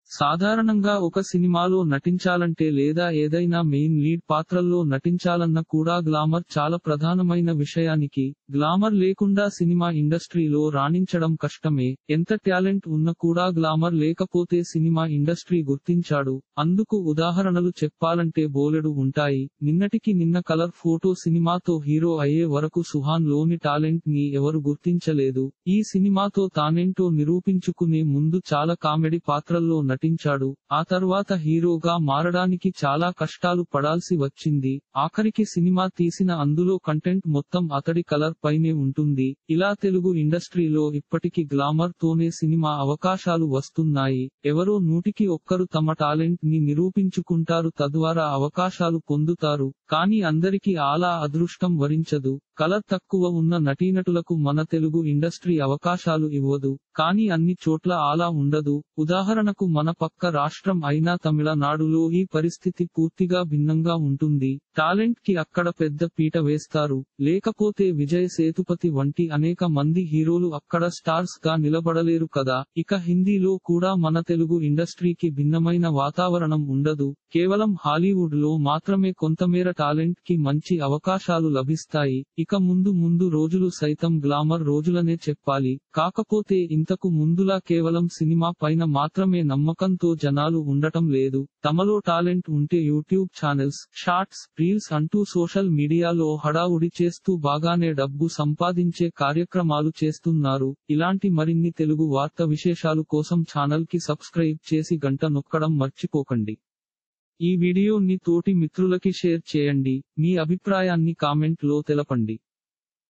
సాధారణంగా ఒక సినిమాలో నటించాలంటే లేదా ఏదైనా మెయిన్ లీడ్ పాత్రల్లో నటించాలన్న కూడా గ్లామర్ చాలా ప్రధానమైన విషయానికి గ్లామర్ లేకుండా సినిమా ఇండస్ట్రీలో రాణించడం కష్టమే ఎంత టాలెంట్ ఉన్న కూడా గ్లామర్ లేకపోతే సినిమా ఇండస్ట్రీ గుర్తించాడు అందుకు ఉదాహరణలు చెప్పాలంటే బోలెడు ఉంటాయి నిన్నటికి నిన్న కలర్ ఫోటో సినిమాతో హీరో అయ్యే వరకు సుహాన్ లోని టాలెంట్ ని ఎవరు గుర్తించలేదు ఈ సినిమాతో తానేంటో నిరూపించుకునే ముందు చాలా కామెడీ పాత్రల్లో నటించాడు ఆ తర్వాత హీరోగా మారడానికి చాలా కష్టాలు పడాల్సి వచ్చింది ఆఖరికి సినిమా తీసిన అందులో కంటెంట్ మొత్తం అతడి కలర్ పైనే ఉంటుంది ఇలా తెలుగు ఇండస్ట్రీలో ఇప్పటికి గ్లామర్ తోనే సినిమా అవకాశాలు వస్తున్నాయి ఎవరో నూటికి ఒక్కరు తమ టాలెంట్ ని నిరూపించుకుంటారు తద్వారా అవకాశాలు పొందుతారు కానీ అందరికీ అలా అదృష్టం వరించదు కలర్ తక్కువ ఉన్న నటీనటులకు మన తెలుగు ఇండస్ట్రీ అవకాశాలు ఇవ్వదు కానీ అన్ని చోట్ల అలా ఉండదు ఉదాహరణకు మన పక్క రాష్ట్రం అయిన తమిళనాడులో ఈ పరిస్థితి పూర్తిగా భిన్నంగా ఉంటుంది టాలెంట్ కి అక్కడ పెద్ద పీట వేస్తారు లేకపోతే విజయ్ సేతుపతి వంటి అనేక మంది హీరోలు అక్కడ స్టార్స్ గా నిలబడలేరు కదా ఇక హిందీలో కూడా మన తెలుగు ఇండస్ట్రీకి భిన్నమైన వాతావరణం ఉండదు కేవలం హాలీవుడ్ లో మాత్రమే కొంతమేర టాలెంట్ కి మంచి అవకాశాలు లభిస్తాయి ఇక ముందు ముందు రోజులు సైతం గ్లామర్ రోజులనే చెప్పాలి కాకపోతే ఇంతకు ముందులా కేవలం సినిమా పైన మాత్రమే నమ్మకంతో జనాలు ఉండటం లేదు తమలో టాలెంట్ ఉంటే యూట్యూబ్ ఛానల్స్ షార్ట్స్ రీల్స్ అంటూ సోషల్ మీడియాలో హడావుడి చేస్తూ బాగానే డబ్బు సంపాదించే కార్యక్రమాలు చేస్తున్నారు ఇలాంటి మరిన్ని తెలుగు వార్త విశేషాలు కోసం ఛానల్ కి సబ్స్క్రైబ్ చేసి గంట నొక్కడం మర్చిపోకండి ఈ వీడియోని తోటి మిత్రులకి షేర్ చేయండి మీ అభిప్రాయాన్ని కామెంట్ లో తెలపండి